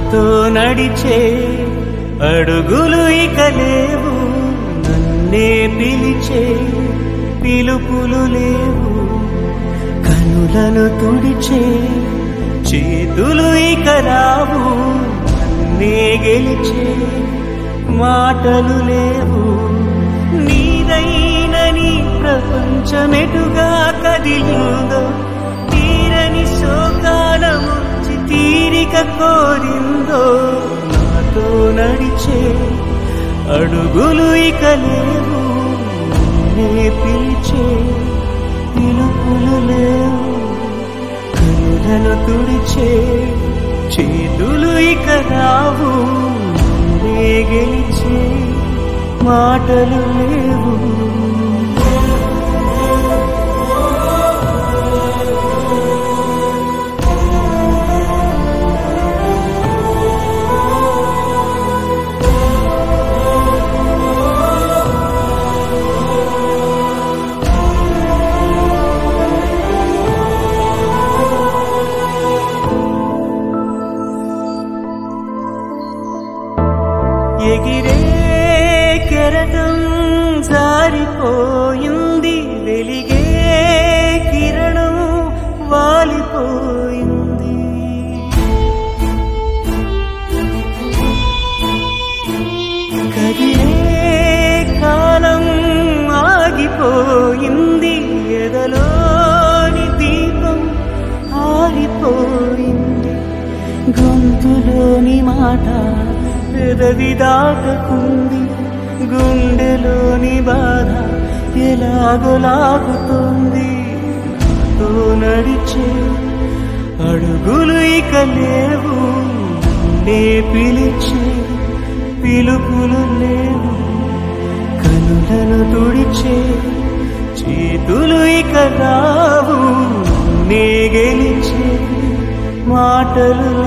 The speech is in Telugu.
నాతో నడిచే అడుగులు ఇక లేవు నన్నే పిలిచే పిలుపులు లేవు కనులను తుడిచే చేతులు ఇక రావు నన్నే గెలిచే మాటలు లేవు నీదైన నీ ప్రపంచమెటుగా కదిలిందో తీరని శోకాలముచ్చి తీరిక కోరిందో నాతో నడిచే అడుగులు ఇక లేవు నన్నే పిలిచే పిలుపులు లేవు కనులను తుడిచే చేతులు ఇక రావు నన్నే గెలిచే మాటలు లేవు ఎగిరే కెరటం జారిపోయింది వెలిగే కిరణం వాలిపోయింది కదిలే కాలం ఆగిపోయింది ఎదలోని దీపం ఆరిపోయింది గొంతులోని మాట పెదవి దాటకుంది గుండెలోని బాధ ఎలాగోలాగుతుంది నాతో నడిచే అడుగులు ఇక లేవు నే పిలిచే పిలుపులు లేవు కనులను తుడిచే చేతులు ఇక రావు నే గెలిచే మాటలు